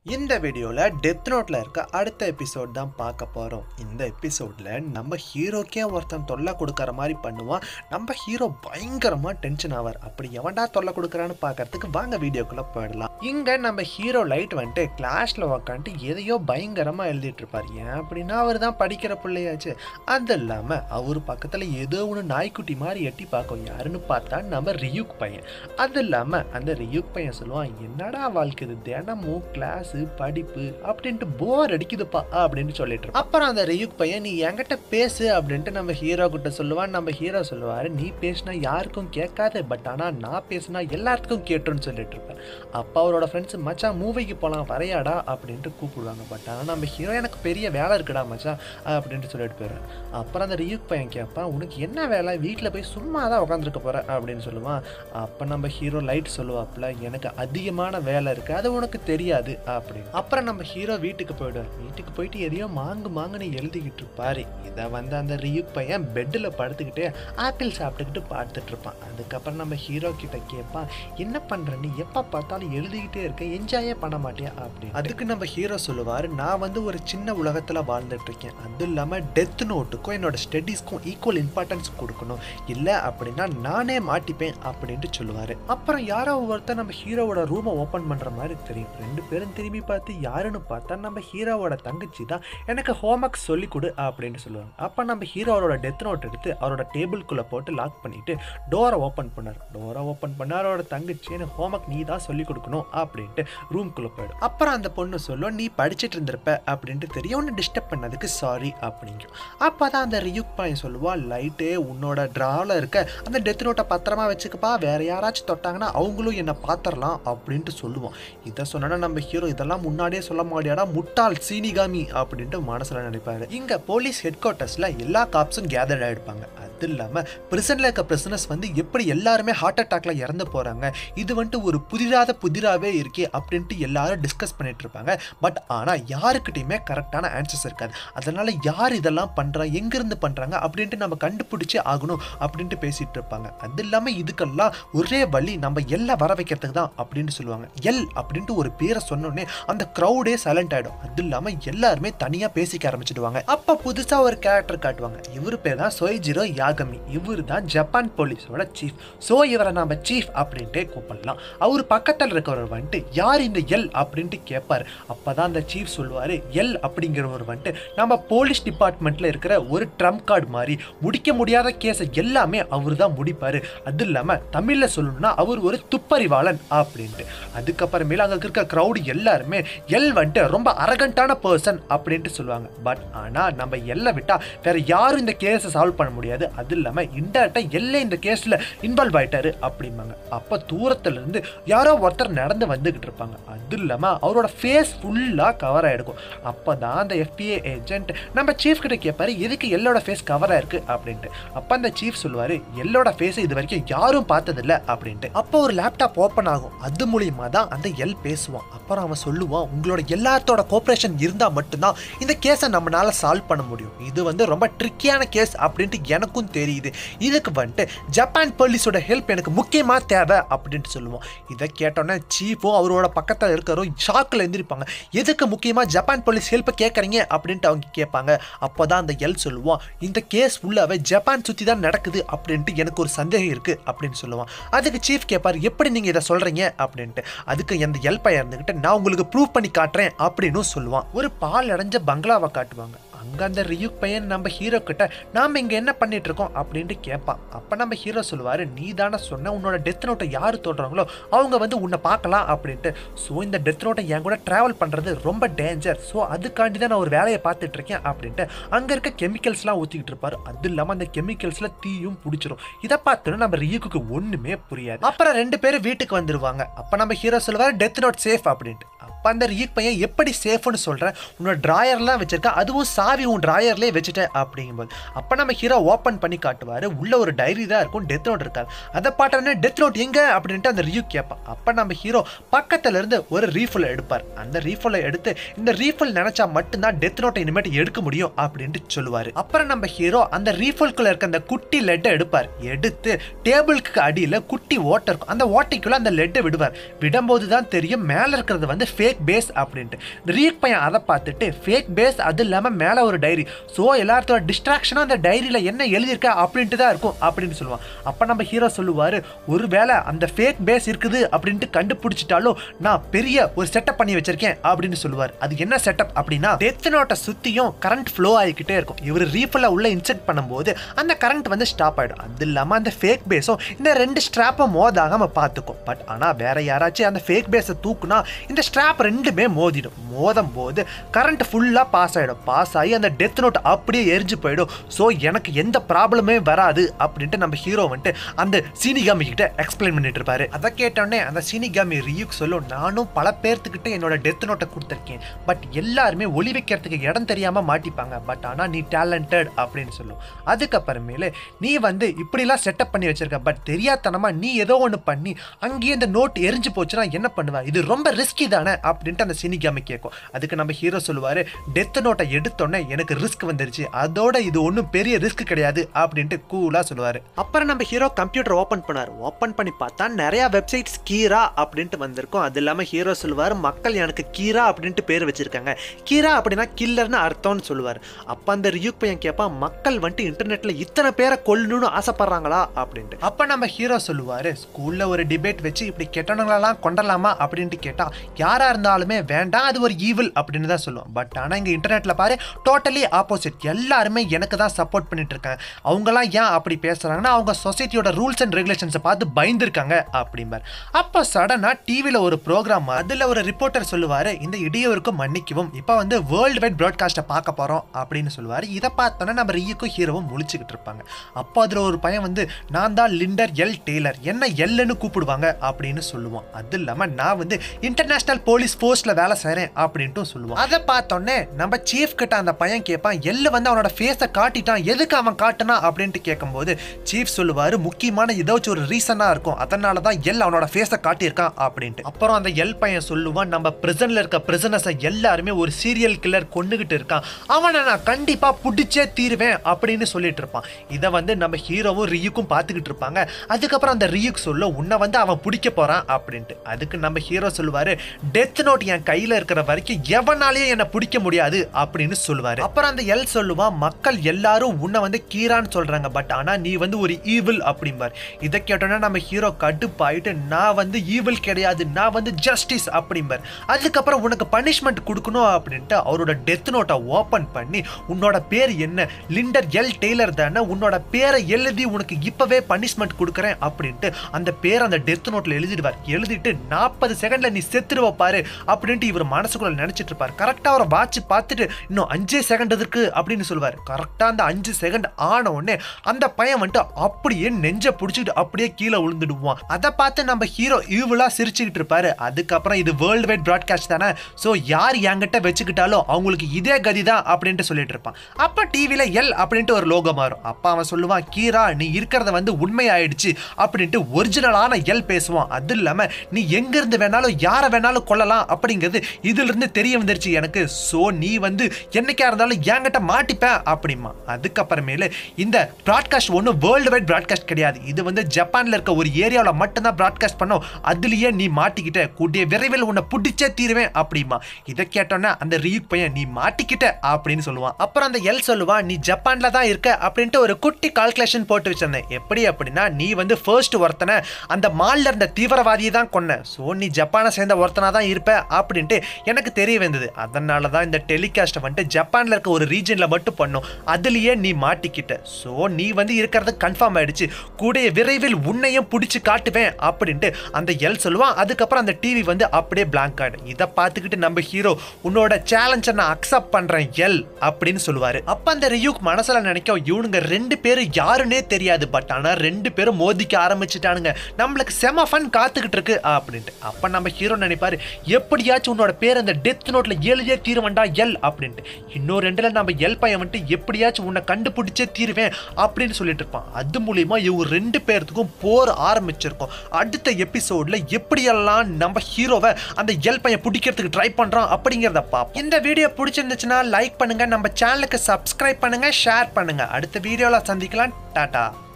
இந்த வீடியோவில் டெத் நோட்டில் இருக்க அடுத்த எபிசோட் தான் பார்க்க போகிறோம் இந்த எபிசோடில் நம்ம ஹீரோக்கே ஒருத்தன் தொல்லை கொடுக்குற மாதிரி பண்ணுவான் நம்ம ஹீரோ பயங்கரமாக டென்ஷன் ஆவார் அப்படி எவன்டா தொல்லை கொடுக்குறான்னு பார்க்கறதுக்கு வாங்க வீடியோக்குள்ளே போயிடலாம் இங்கே நம்ம ஹீரோ லைட் வந்துட்டு கிளாஸில் உக்காந்துட்டு எதையோ பயங்கரமாக எழுதிட்டு இருப்பார் ஏன் அப்படின்னா அவர் தான் படிக்கிற பிள்ளையாச்சு அது இல்லாமல் அவர் பக்கத்தில் ஏதோ ஒன்று நாய்க்குட்டி மாதிரி எட்டி பார்க்கும் யாருன்னு பார்த்தா நம்ம ரியூக் பையன் அது இல்லாமல் அந்த ரியூக் பையன் சொல்லுவான் என்னடா வாழ்க்கை இது தினமும் கிளாஸு படிப்பு அப்படின்ட்டு போர் அடிக்குதுப்பா அப்படின்னு சொல்லிட்டு இருப்பான். அப்புறம் அந்த ரியூக் பையன் நீ என்கிட்ட பேசு அப்படின்ட்டு நம்ம ஹீரோ கிட்ட சொல்லுவான் நம்ம ஹீரோ சொல்லுவாரு நீ பேசினா யாருக்கும் கேட்காது பட் ஆனால் நான் பேசினா எல்லாத்துக்கும் கேட்டுன்னு சொல்லிட்டு இருப்பேன் அப்போ அவரோட ஃப்ரெண்ட்ஸ் மச்சான் மூவிக்கு போகலாம் வரையாடா அப்படின்ட்டு கூப்பிடுவாங்க பட் ஆனால் நம்ம ஹீரோ எனக்கு பெரிய வேலை இருக்குடா மச்சான் அப்படின்ட்டு சொல்லிட்டு போயிடுவேன் அப்புறம் அந்த ரியூக் பையன் கேட்பான் உனக்கு என்ன வேலை வீட்டில் போய் சும்மா தான் உட்காந்துருக்க போற அப்படின்னு சொல்லுவான் அப்போ நம்ம ஹீரோ லைட் சொல்லுவாப்புல எனக்கு அதிகமான வேலை இருக்குது அது உனக்கு தெரியாது அப்படின்னு அப்புறம் நம்ம ஹீரோ வீட்டுக்கு போயிடுவார் வீட்டுக்கு போயிட்டு எதையோ மாங்கு மாங்குன்னு எழுதிக்கிட்டு இருப்பாரு இதை வந்து அந்த ரியூக் பையன் பெட்டில் படுத்துக்கிட்டு ஆப்பிள் சாப்பிட்டுக்கிட்டு பார்த்துட்டு இருப்பான் அதுக்கப்புறம் நம்ம ஹீரோ கிட்ட கேட்பான் என்ன பண்ற நீ எப்போ பார்த்தாலும் எழுதிக்கிட்டே இருக்க என்ஜாயே பண்ண மாட்டியா அப்படின்னு அதுக்கு நம்ம ஹீரோ சொல்லுவார் நான் வந்து ஒரு சின்ன உலகத்தில் வாழ்ந்துட்டு இருக்கேன் அது இல்லாமல் டெத் நோட்டுக்கும் என்னோட ஸ்டடீஸ்க்கும் ஈக்குவல் இம்பார்ட்டன்ஸ் கொடுக்கணும் இல்லை அப்படின்னா நானே மாட்டிப்பேன் அப்படின்ட்டு சொல்லுவார் அப்புறம் யாரோ ஒருத்தர் நம்ம ஹீரோவோட ரூமை ஓப்பன் பண்ணுற மாதிரி தெரியும் ரெண்டு பேரும் திரும்பி பார்த்து யாருன்னு பார்த்தா நம்ம ஹீரோவோட தங்கச்சி தான் எனக்கு ஹோம்ஒர்க் சொல்லி கொடு அப்படின்னு சொல்லுவாங்க அப்போ நம்ம ஹீரோ அவரோட டெத் நோட் எடுத்து அவரோட டேபிள்குள்ளே போட்டு லாக் பண்ணிட்டு டோரை ஓப்பன் பண்ணார் டோரை ஓப்பன் பண்ண அவரோட தங்கச்சி எனக்கு ஹோம்ஒர்க் நீ தான் சொல்லி கொடுக்கணும் அப்படின்ட்டு ரூம்குள்ளே போயிடும் அப்புறம் அந்த பொண்ணு சொல்லும் நீ படிச்சிட்டு இருந்திருப்ப அப்படின்ட்டு தெரியும் ஒன்று டிஸ்டர்ப் பண்ணதுக்கு சாரி அப்படிங்கும் அப்போ தான் அந்த ரியூக் பையன் சொல்லுவா லைட்டே உன்னோட ட்ராவில் இருக்க அந்த டெத் நோட்டை பத்திரமா வச்சுக்கப்பா வேற யாராச்சும் தொட்டாங்கன்னா அவங்களும் என்னை பார்த்துடலாம் அப்படின்ட்டு சொல்லுவோம் இதை சொன்னா நம்ம ஹீரோ இதெல்லாம் முன்னாடியே சொல்ல மாட்டியாடா முட்டாள் சீனிகாமி அப்படின்ட்டு மனசுல நினைப்பாரு இங்க போலீஸ் ஹெட் குவார்ட்டர்ஸ்ல எல்லா காப்ஸும் கேதர்ட் ஆயிடுப்பாங்க அது இல்லாம பிரிசன்ல இருக்க பிரிசனர்ஸ் வந்து எப்படி எல்லாருமே ஹார்ட் அட்டாக்ல இறந்து போறாங்க இது வந்துட்டு ஒரு புதிராத புதிராவே இருக்கே அப்படின்ட்டு எல்லாரும் டிஸ்கஸ் பண்ணிட்டு இருப்பாங்க பட் ஆனா யாருக்கிட்டையுமே கரெக்டான ஆன்சர்ஸ் இருக்காது அதனால யார் இதெல்லாம் பண்றா எங்க இருந்து பண்றாங்க அப்படின்ட்டு நம்ம கண்டுபிடிச்சே ஆகணும் அப்படின்ட்டு பேசிட்டு இருப்பாங்க அது இல்லாம இதுக்கெல்லாம் ஒரே வழி நம்ம எல்லை வர வைக்கிறதுக்கு தான் அப்படின்னு சொல்லுவாங்க எல் அப்படின்ட்டு ஒரு பேரை சொன்னோடனே அந்த க்ரௌடே சைலண்ட் ஆயிடும் அது இல்லாம எல்லாருமே தனியா பேசிக்க ஆரம்பிச்சிடுவாங்க அப்ப புதுசா ஒரு கேரக்டர் காட்டுவாங்க இவரு பேர் தான் சொய்ஜிரோ யாகமி இவர் தான் ஜப்பான் போலீஸோட சீஃப் ஸோ இவரை நாம சீஃப் அப்படின்ட்டே கூப்பிடலாம் அவர் பக்கத்தில் இருக்கிறவர் வந்துட்டு யார் இந்த எல் அப்படின்ட்டு கேட்பார் அப்பதான் அந்த சீஃப் சொல்லுவாரு எல் அப்படிங்கிறவர் வந்துட்டு நம்ம போலீஸ் டிபார்ட்மெண்ட்ல இருக்கிற ஒரு ட்ரம்ப் கார்டு மாதிரி முடிக்க முடியாத கேஸை எல்லாமே அவர் தான் முடிப்பாரு அது இல்லாம தமிழ்ல சொல்லணும்னா அவர் ஒரு துப்பறிவாளன் அப்படின்ட்டு அதுக்கப்புறமேல அங்க இருக்க க்ரௌடு எல்லாருமே எல் வந்துட்டு ரொம்ப அரகண்டான பர்சன் அப்படின்ட்டு சொல்லுவாங்க பட் ஆனா நம்ம எல்லை விட்டா வேற யாரும் இந்த கேஸை சால்வ் பண்ண முடியாது அது இல்லாம இன்டெரக்டா எல்லை இந்த கேஸ்ல இன்வால்வ் ஆயிட்டாரு அப்படிம்பாங்க அப்ப தூரத்துல இருந்து யாரோ ஒருத்தர் நடந்து வந்துகிட்டு இருப்பாங்க அது இல்லாம அவரோட ஃபேஸ் ஃபுல்லா கவர் ஆயிடுக்கும் அப்பதான் அந்த எஃபிஏ ஏஜென்ட் நம்ம சீஃப் கிட்ட கேட்பாரு எதுக்கு எல்லோட ஃபேஸ் கவர் ஆயிருக்கு அப்படின்ட்டு அப்ப அந்த சீஃப் சொல்லுவாரு எல்லோட ஃபேஸ் இது வரைக்கும் யாரும் பார்த்ததில்ல அப்படின்ட்டு அப்போ ஒரு லேப்டாப் ஓப்பன் ஆகும் அது மூலியமா தான் அந்த எல் பேசுவான் அப்புறம் அவன் சொல்லுவான் உங்களோட எல்லாத்தோட கோஆப்ரேஷன் இருந்தா மட்டும்தான் இந்த கேஸை நம்மளால சால்வ் பண்ண முடியும் இது வந்து ரொம்ப ட்ரிக்கியான கேஸ் அப்படின்ட்டு எனக்கும் தெரியுது இதுக்கு வந்துட்டு ஜப்பான் போலீஸோட ஹெல்ப் எனக்கு முக்கியமா தேவை அப்படின்ட்டு சொல்லுவோம் இதை கேட்டோன்னே சீஃபும் அவரோட பக்கத்தில் இருக்கிறவரும் ஷாக்கில் எந்திரிப்பாங்க எதுக்கு முக்கியமாக ஜப்பான் போலீஸ் ஹெல்ப்பை கேட்குறீங்க அப்படின்ட்டு அவங்க கேட்பாங்க அப்போ தான் அந்த எல் சொல்லுவான் இந்த கேஸ் ஃபுல்லாகவே ஜப்பான் சுற்றி தான் நடக்குது அப்படின்ட்டு எனக்கு ஒரு சந்தேகம் இருக்குது அப்படின்னு சொல்லுவான் அதுக்கு சீஃப் கேட்பார் எப்படி நீங்கள் இதை சொல்கிறீங்க அப்படின்ட்டு அதுக்கு எந்த எல் பையன் இருந்துக்கிட்டு நான் உங்களுக்கு ப்ரூவ் பண்ணி காட்டுறேன் அப்படின்னு சொல்லுவான் ஒரு பால் அடைஞ்ச பங்களாவை காட்டுவாங்க அங்க அந்த ரியூக் பையன் நம்ம ஹீரோ கிட்ட நாம இங்க என்ன பண்ணிட்டு இருக்கோம் அப்படின்ட்டு கேட்பான் அப்ப நம்ம ஹீரோ சொல்லுவாரு நீ தானே சொன்ன உன்னோட டெத் நோட்டை யாரு தொடுறாங்களோ அவங்க வந்து உன்னை பார்க்கலாம் அப்படின்ட்டு ஸோ இந்த டெத் நோட்டை என் கூட டிராவல் பண்றது ரொம்ப டேஞ்சர் ஸோ அதுக்காண்டி தான் நான் ஒரு வேலையை பார்த்துட்டு இருக்கேன் அப்படின்ட்டு அங்க இருக்க கெமிக்கல்ஸ்லாம் ஊத்திக்கிட்டு இருப்பாரு அது இல்லாம அந்த கெமிக்கல்ஸ்ல தீயும் பிடிச்சிரும் இதை பார்த்துட்டு நம்ம ரியூக்கு ஒண்ணுமே புரியாது அப்புறம் ரெண்டு பேரும் வீட்டுக்கு வந்துருவாங்க அப்ப நம்ம ஹீரோ சொல்லுவாரு டெத் நோட் சேஃப் அப்படின்ட்டு அப்ப அந்த ரீக் பையன் எப்படி சேஃப்னு சொல்றேன் உன்னோட டிராயர்லாம் வச்சிருக்க அதுவும் சாவி உன் டிராயர்லேயே வச்சுட்டேன் அப்படிங்கும்போது அப்ப நம்ம ஹீரோ ஓப்பன் பண்ணி காட்டுவாரு உள்ள ஒரு டைரி தான் இருக்கும் டெத் நோட் இருக்காது அதை பாட்டோன்னே டெத் நோட் எங்க அப்படின்ட்டு அந்த ரியூ கேட்பான் அப்ப நம்ம ஹீரோ பக்கத்துல இருந்து ஒரு ரீஃபில் எடுப்பார் அந்த ரீஃபில் எடுத்து இந்த ரீஃபில் நினைச்சா மட்டும்தான் டெத் நோட்டை இனிமேட்டு எடுக்க முடியும் அப்படின்ட்டு சொல்லுவாரு அப்புறம் நம்ம ஹீரோ அந்த ரீஃபில்குள்ள இருக்க அந்த குட்டி லெட்டை எடுப்பார் எடுத்து டேபிளுக்கு அடியில குட்டி ஓட்டை இருக்கும் அந்த ஓட்டைக்குள்ள அந்த லெட்டை விடுவார் விடும்போது தான் தெரியும் மேல இருக்கிறது வந்து ஃபேக் ஃபேக் பேஸ் அப்படின்ட்டு இந்த ரீக் பையன் அதை பார்த்துட்டு ஃபேக் பேஸ் அது இல்லாமல் மேலே ஒரு டைரி ஸோ எல்லாத்தோட டிஸ்ட்ராக்ஷனும் அந்த டைரியில் என்ன எழுதியிருக்க அப்படின்ட்டு தான் இருக்கும் அப்படின்னு சொல்லுவான் அப்போ நம்ம ஹீரோ சொல்லுவார் ஒருவேளை அந்த ஃபேக் பேஸ் இருக்குது அப்படின்ட்டு கண்டுபிடிச்சிட்டாலும் நான் பெரிய ஒரு செட்டப் பண்ணி வச்சிருக்கேன் அப்படின்னு சொல்லுவார் அது என்ன செட்டப் அப்படின்னா டெத் நோட்டை சுற்றியும் கரண்ட் ஃப்ளோ ஆகிக்கிட்டே இருக்கும் இவர் ரீஃபில் உள்ள இன்செக்ட் பண்ணும்போது அந்த கரண்ட் வந்து ஸ்டாப் ஆகிடும் அது இல்லாமல் அந்த ஃபேக் பேஸும் இந்த ரெண்டு ஸ்ட்ராப்பை மோதாகாம பார்த்துக்கும் பட் ஆனால் வேற யாராச்சும் அந்த ஃபேக் பேஸை தூக்குனா இந்த ஸ்ட்ராப் ரெண்டுமே மோதிடும் மோதும் போது கரண்ட் ஃபுல்லாக பாஸ் ஆகிடும் பாஸ் ஆகி அந்த டெத் நோட் அப்படியே எரிஞ்சு போயிடும் ஸோ எனக்கு எந்த ப்ராப்ளமே வராது அப்படின்ட்டு நம்ம ஹீரோ வந்துட்டு அந்த சீனிகாமி கிட்ட எக்ஸ்பிளைன் பண்ணிட்டு இருப்பாரு அதை கேட்டோடனே அந்த சீனிகாமி ரியூக் சொல்லும் நானும் பல பேர்த்துக்கிட்ட என்னோட டெத் நோட்டை கொடுத்துருக்கேன் பட் எல்லாருமே ஒளி வைக்கிறதுக்கு இடம் தெரியாமல் மாட்டிப்பாங்க பட் ஆனால் நீ டேலண்டட் அப்படின்னு சொல்லும் அதுக்கப்புறமேலே நீ வந்து இப்படிலாம் செட்டப் பண்ணி வச்சிருக்க பட் தெரியாதனமா நீ ஏதோ ஒன்று பண்ணி அங்கேயே இந்த நோட் எரிஞ்சு போச்சுன்னா என்ன பண்ணுவ இது ரொம்ப ரிஸ்கி தானே அப்படின்ட்டு அந்த சினிகாமி கேட்கும் அதுக்கு நம்ம ஹீரோ சொல்லுவாரு டெத் நோட்டை எடுத்தோடனே எனக்கு ரிஸ்க் வந்துருச்சு அதோட இது ஒன்றும் பெரிய ரிஸ்க் கிடையாது அப்படின்ட்டு கூலாக சொல்லுவாரு அப்புறம் நம்ம ஹீரோ கம்ப்யூட்டர் ஓப்பன் பண்ணார் ஓப்பன் பண்ணி பார்த்தா நிறைய வெப்சைட்ஸ் கீரா அப்படின்ட்டு வந்திருக்கும் அது இல்லாமல் ஹீரோ சொல்லுவார் மக்கள் எனக்கு கீரா அப்படின்ட்டு பேர் வச்சிருக்காங்க கீரா அப்படின்னா கில்லர்னு அர்த்தம்னு சொல்லுவார் அப்போ அந்த ரியூக் பையன் கேட்பான் மக்கள் வந்துட்டு இன்டர்நெட்ல இத்தனை பேரை கொல்லணும்னு ஆசைப்படுறாங்களா அப்படின்ட்டு அப்போ நம்ம ஹீரோ சொல்லுவாரு ஸ்கூல்ல ஒரு டிபேட் வச்சு இப்படி கெட்டவங்களெல்லாம் கொண்டலாமா அப்படின்ட்டு கேட்டா யாரா இருந்தாலுமே வேண்டாம் அது ஒரு ஈவில் அப்படின்னு தான் சொல்லுவோம் பட் ஆனால் இங்கே இன்டர்நெட்ல பாரு டோட்டலி ஆப்போசிட் எல்லாருமே எனக்கு தான் சப்போர்ட் பண்ணிட்டு இருக்காங்க அவங்களாம் ஏன் அப்படி பேசுறாங்கன்னா அவங்க சொசைட்டியோட ரூல்ஸ் அண்ட் ரெகுலேஷன்ஸை பார்த்து பயந்துருக்காங்க அப்படிம்பார் அப்போ சடனாக டிவியில் ஒரு ப்ரோக்ராம் அதில் ஒரு ரிப்போர்ட்டர் சொல்லுவார் இந்த இடியவருக்கு மன்னிக்கவும் இப்போ வந்து வேர்ல்டு வைட் ப்ராட்காஸ்ட்டை பார்க்க போகிறோம் அப்படின்னு சொல்லுவார் இதை பார்த்தோன்னா நம்ம ரியுக்கும் ஹீரோவும் முழிச்சுக்கிட்டு இருப்பாங்க அப்போ அதில் ஒரு பையன் வந்து நான் தான் லிண்டர் எல் டெய்லர் என்ன எல்லுன்னு கூப்பிடுவாங்க அப்படின்னு சொல்லுவான் அது இல்லாமல் நான் வந்து இன்டர்நேஷனல் போலீஸ் ஃபோர்ஸில் வேலை செய்கிறேன் அப்படின்ட்டும் சொல்லுவான் அதை பார்த்தோன்னே நம்ம சீஃப் கிட்ட அந்த பையன் கேட்பான் எல்லு வந்து அவனோட ஃபேஸை காட்டிட்டான் எதுக்கு அவன் காட்டினா அப்படின்ட்டு கேட்கும்போது சீஃப் சொல்லுவார் முக்கியமான ஏதாச்சும் ஒரு ரீசனாக இருக்கும் அதனால தான் எல் அவனோட ஃபேஸை காட்டியிருக்கான் அப்படின்ட்டு அப்புறம் அந்த எல் பையன் சொல்லுவான் நம்ம பிரிசனில் இருக்க பிரிசனஸை எல்லாருமே ஒரு சீரியல் கில்லர் கொண்டுகிட்டு இருக்கான் அவனை நான் கண்டிப்பாக பிடிச்சே தீருவேன் அப்படின்னு சொல்லிட்டு இருப்பான் இதை வந்து நம்ம ஹீரோவும் ரியுக்கும் பார்த்துக்கிட்டு இருப்பாங்க அதுக்கப்புறம் அந்த ரியுக் சொல்ல உன்னை வந்து அவன் பிடிக்க போறான் அப்படின்ட்டு அதுக்கு நம்ம ஹீரோ சொல்லுவாரு டெத் நோட் என் கையில இருக்கிற வரைக்கும் எவனாலேயும் என்னை பிடிக்க முடியாது அப்படின்னு சொல்லுவாரு அப்புறம் அந்த எல் சொல்லுவான் மக்கள் எல்லாரும் உன்னை வந்து கீரான்னு சொல்றாங்க பட் ஆனா நீ வந்து ஒரு ஈவில் அப்படிம்பார் இதை கேட்டோன்னா நம்ம ஹீரோ கடுப்பாயிட்டு நான் வந்து ஈவில் கிடையாது நான் வந்து ஜஸ்டிஸ் அப்படிம்பார் அதுக்கப்புறம் உனக்கு பனிஷ்மெண்ட் கொடுக்கணும் அப்படின்ட்டு அவரோட டெத் நோட்டை ஓப்பன் பண்ணி உன்னோட பேர் என்ன லிண்டர் எல் டெய்லர் தானே உன்னோட பேரை எழுதி உனக்கு இப்பவே பனிஷ்மெண்ட் கொடுக்குறேன் அப்படின்ட்டு அந்த பேர் அந்த டெத் நோட்ல எழுதிடுவார் எழுதிட்டு நாற்பது செகண்ட்ல நீ செத்துருவ பாரு அப்படின்ட்டு இவர் மனசுக்குள்ள நினைச்சிட்டு இருப்பார் கரெக்டா அவரை வாட்ச் பார்த்துட்டு இன்னும் அஞ்சே செகண்ட் இருக்கு அப்படின்னு சொல்லுவார் கரெக்டா அந்த அஞ்சு செகண்ட் ஆன உடனே அந்த பையன் வந்துட்டு அப்படியே நெஞ்ச பிடிச்சிட்டு அப்படியே கீழே விழுந்துடுவான் அதை பார்த்து நம்ம ஹீரோ ஈவலா சிரிச்சுக்கிட்டு இருப்பாரு அதுக்கப்புறம் இது வேர்ல்டு வைட் ப்ராட்காஸ்ட் தானே ஸோ யார் என்கிட்ட வச்சுக்கிட்டாலும் அவங்களுக்கு இதே கதி தான் அப்படின்ட்டு சொல்லிட்டு இருப்பான் அப்போ டிவியில் எல் அப்படின்ட்டு ஒரு லோகோ மாறும் அப்பா அவன் சொல்லுவான் கீரா நீ இருக்கிறத வந்து உண்மையாயிடுச்சு அப்படின்ட்டு ஒரிஜினலான எல் பேசுவான் அது இல்லாமல் நீ எங்கேருந்து வேணாலும் யாரை வேணாலும் கொல்லலாம் அப்படிங்கிறது இதிலிருந்து தெரிய வந்துருச்சு எனக்கு ஸோ நீ வந்து என்னைக்கா இருந்தாலும் என்கிட்ட மாட்டிப்பேன் அப்படிமா அதுக்கப்புறமேலு இந்த ப்ராட்காஸ்ட் ஒன்றும் வேர்ல்டு வைட் ப்ராட்காஸ்ட் கிடையாது இது வந்து ஜப்பானில் இருக்க ஒரு ஏரியாவில் மட்டும்தான் ப்ராட்காஸ்ட் பண்ணோம் அதுலேயே நீ மாட்டிக்கிட்ட கூடிய விரைவில் உன்னை பிடிச்சே தீருவேன் அப்படிமா இதை கேட்டோன்னா அந்த ரீக் பையன் நீ மாட்டிக்கிட்ட அப்படின்னு சொல்லுவான் அப்புறம் அந்த எல் சொல்லுவான் நீ ஜப்பான்ல தான் இருக்க அப்படின்ட்டு ஒரு குட்டி கால்குலேஷன் போட்டு வச்சிருந்தேன் எப்படி அப்படின்னா நீ வந்து ஃபர்ஸ்ட் ஒருத்தனை அந்த மால்ல இருந்த தீவிரவாதியை தான் கொன்ன ஸோ நீ ஜப்பானை சேர்ந்த ஒருத்தனா தான் இருப்ப அப்படின்ட்டு எனக்கு தெரிய வந்தது அதனால தான் இந்த டெலிகாஸ்ட்டை வந்துட்டு ஜப்பான்ல இருக்க ஒரு ரீஜன்ல மட்டும் பண்ணோம் அதுலயே நீ மாட்டிக்கிட்ட ஸோ நீ வந்து இருக்கிறது கன்ஃபார்ம் ஆயிடுச்சு கூடிய விரைவில் உன்னையும் பிடிச்சி காட்டுவேன் அப்படின்ட்டு அந்த எல் சொல்லுவான் அதுக்கப்புறம் அந்த டிவி வந்து அப்படியே பிளாங்க் ஆயிடும் இதை பார்த்துக்கிட்டு நம்ம ஹீரோ உன்னோட சேலஞ்சை நான் அக்செப்ட் பண்றேன் எல் அப்படின்னு சொல்லுவாரு அப்ப அந்த ரியூக் மனசுல நினைக்க இவனுங்க ரெண்டு பேரும் யாருன்னே தெரியாது பட் ஆனா ரெண்டு பேரும் மோதிக்க ஆரம்பிச்சுட்டானுங்க நம்மளுக்கு செம ஃபன் காத்துக்கிட்டு இருக்கு அப்படின்ட்டு அப்ப நம்ம ஹீரோ நினைப்பாரு எப்படியாச்சும் உன்னோட பேர் அந்த டெத் நோட்ல எழுதியே தீருவண்டா எல் அப்படின்ட்டு இன்னும் ரெண்டுல நம்ம எல் பையன் வந்துட்டு எப்படியாச்சும் உன்னை கண்டுபிடிச்சே தீருவேன் அப்படின்னு சொல்லிட்டு இருப்பான் அது மூலியமா இவங்க ரெண்டு பேர்த்துக்கும் போர் ஆரம்பிச்சிருக்கும் அடுத்த எபிசோட்ல எப்படியெல்லாம் நம்ம ஹீரோவை அந்த எல் பையன் பிடிக்கிறதுக்கு ட்ரை பண்றோம் அப்படிங்கிறத பார்ப்போம் இந்த வீடியோ பிடிச்சிருந்துச்சுன்னா லைக் பண்ணுங்க நம்ம சேனலுக்கு சப்ஸ்கிரைப் பண்ணுங்க ஷேர் பண்ணுங்க அடுத்த வீடியோல சந்திக்கலாம் டாடா